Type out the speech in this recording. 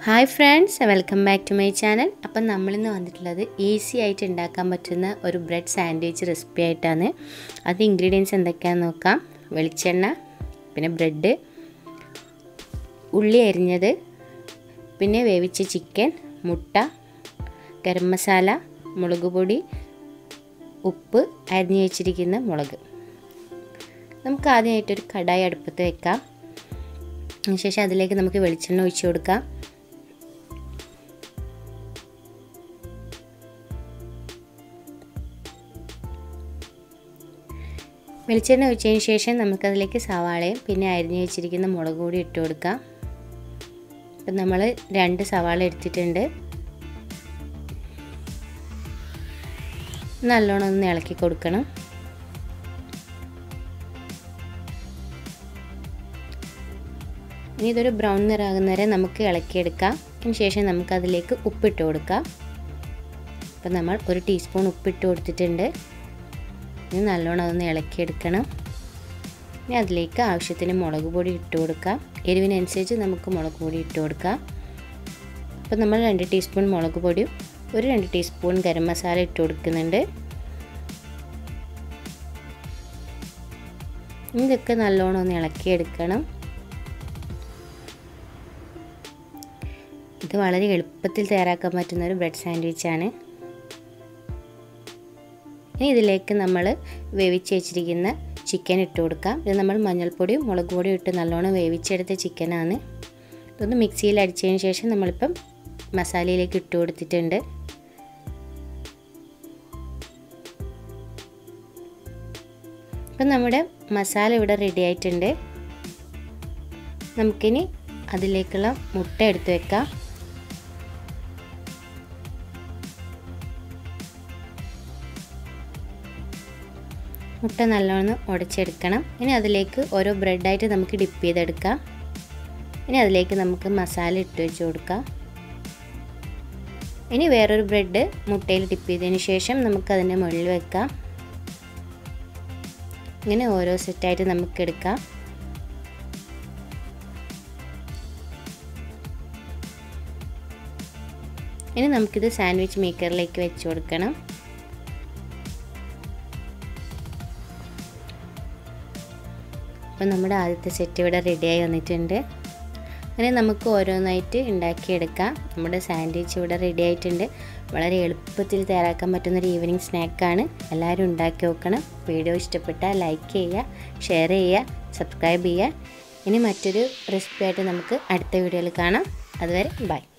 hi friends welcome back to my channel അപ്പം നമ്മളിന്ന് വന്നിട്ടുള്ളത് ഈസി ആയിട്ട് ഉണ്ടാക്കാൻ പറ്റുന്ന ഒരു ബ്രെഡ് സാൻഡ്വിച്ച് റെസിപ്പി ആയിട്ടാണ് അത് ഇൻഗ്രീഡിയൻസ് എന്തൊക്കെയാണെന്ന് നോക്കാം വെളിച്ചെണ്ണ പിന്നെ ബ്രെഡ് ഉള്ളി അരിഞ്ഞത് പിന്നെ വേവിച്ച ചിക്കൻ മുട്ട ഗരം മസാല മുളക് പൊടി ഉപ്പ് അരിഞ്ഞു വെച്ചിരിക്കുന്ന മുളക് നമുക്ക് ആദ്യമായിട്ടൊരു കടായി അടുപ്പത്ത് വെക്കാം അതിനുശേഷം അതിലേക്ക് നമുക്ക് വെളിച്ചെണ്ണ ഒഴിച്ചു കൊടുക്കാം വെളിച്ചെണ്ണ ഒഴിച്ചതിന് ശേഷം നമുക്കതിലേക്ക് സവാളയും പിന്നെ അരിഞ്ഞു വെച്ചിരിക്കുന്ന മുളക് കൂടി ഇട്ട് കൊടുക്കാം ഇപ്പം നമ്മൾ രണ്ട് സവാള എടുത്തിട്ടുണ്ട് നല്ലോണം ഒന്ന് ഇളക്കി കൊടുക്കണം ഇനി ഇതൊരു ബ്രൗൺ നിറാകുന്ന വരെ നമുക്ക് ഇളക്കിയെടുക്കാം അതിന് ശേഷം നമുക്കതിലേക്ക് ഉപ്പിട്ട് കൊടുക്കാം അപ്പം നമ്മൾ ഒരു ടീസ്പൂൺ ഉപ്പിട്ട് കൊടുത്തിട്ടുണ്ട് ഇനി നല്ലോണം അതൊന്ന് ഇളക്കിയെടുക്കണം ഇനി അതിലേക്ക് ആവശ്യത്തിന് മുളക് പൊടി ഇട്ട് കൊടുക്കാം എരിവിനനുസരിച്ച് നമുക്ക് മുളക് പൊടി ഇട്ട് കൊടുക്കാം അപ്പം നമ്മൾ രണ്ട് ടീസ്പൂൺ മുളക് പൊടിയും ഒരു രണ്ട് ടീസ്പൂൺ ഗരം മസാല ഇട്ട് കൊടുക്കുന്നുണ്ട് ഇതൊക്കെ നല്ലോണം ഒന്ന് ഇളക്കിയെടുക്കണം ഇത് വളരെ എളുപ്പത്തിൽ തയ്യാറാക്കാൻ പറ്റുന്ന ഒരു ബ്രെഡ് സാൻഡ്വിച്ചാണ് ഇനി ഇതിലേക്ക് നമ്മൾ വേവിച്ച് വെച്ചിരിക്കുന്ന ചിക്കൻ ഇട്ട് കൊടുക്കാം ഇത് നമ്മൾ മഞ്ഞൾപ്പൊടിയും മുളക് പൊടിയും ഇട്ട് നല്ലോണം വേവിച്ചെടുത്ത ചിക്കനാണ് ഇതൊന്ന് മിക്സിയിൽ അടിച്ചതിന് ശേഷം നമ്മളിപ്പം മസാലയിലേക്ക് ഇട്ട് കൊടുത്തിട്ടുണ്ട് ഇപ്പം നമ്മുടെ മസാല ഇവിടെ റെഡി ആയിട്ടുണ്ട് നമുക്കിനി അതിലേക്കുള്ള മുട്ട എടുത്ത് വെക്കാം മുട്ട നല്ലോണം ഉടച്ചെടുക്കണം ഇനി അതിലേക്ക് ഓരോ ബ്രെഡായിട്ട് നമുക്ക് ഡിപ്പ് ചെയ്തെടുക്കാം ഇനി അതിലേക്ക് നമുക്ക് മസാല ഇട്ട് വെച്ച് കൊടുക്കാം ഇനി വേറൊരു ബ്രെഡ് മുട്ടയിൽ ഡിപ്പ് ചെയ്തതിന് ശേഷം നമുക്ക് അതിൻ്റെ മുകളിൽ വെക്കാം ഇങ്ങനെ ഓരോ സെറ്റായിട്ട് നമുക്ക് എടുക്കാം ഇനി നമുക്കിത് സാൻഡ്വിച്ച് മേക്കറിലേക്ക് വെച്ച് കൊടുക്കണം അപ്പോൾ നമ്മുടെ ആദ്യത്തെ സെറ്റ് ഇവിടെ റെഡിയായി വന്നിട്ടുണ്ട് അങ്ങനെ നമുക്ക് ഓരോന്നായിട്ട് ഉണ്ടാക്കിയെടുക്കാം നമ്മുടെ സാൻഡ്വിച്ച് ഇവിടെ റെഡി ആയിട്ടുണ്ട് വളരെ എളുപ്പത്തിൽ തയ്യാറാക്കാൻ പറ്റുന്ന ഒരു ഈവനിങ് സ്നാക്കാണ് എല്ലാവരും ഉണ്ടാക്കി നോക്കണം വീഡിയോ ഇഷ്ടപ്പെട്ടാൽ ലൈക്ക് ചെയ്യുക ഷെയർ ചെയ്യുക സബ്സ്ക്രൈബ് ചെയ്യുക ഇനി മറ്റൊരു റെസിപ്പി ആയിട്ട് നമുക്ക് അടുത്ത വീഡിയോയിൽ കാണാം അതുവരെ ബൈ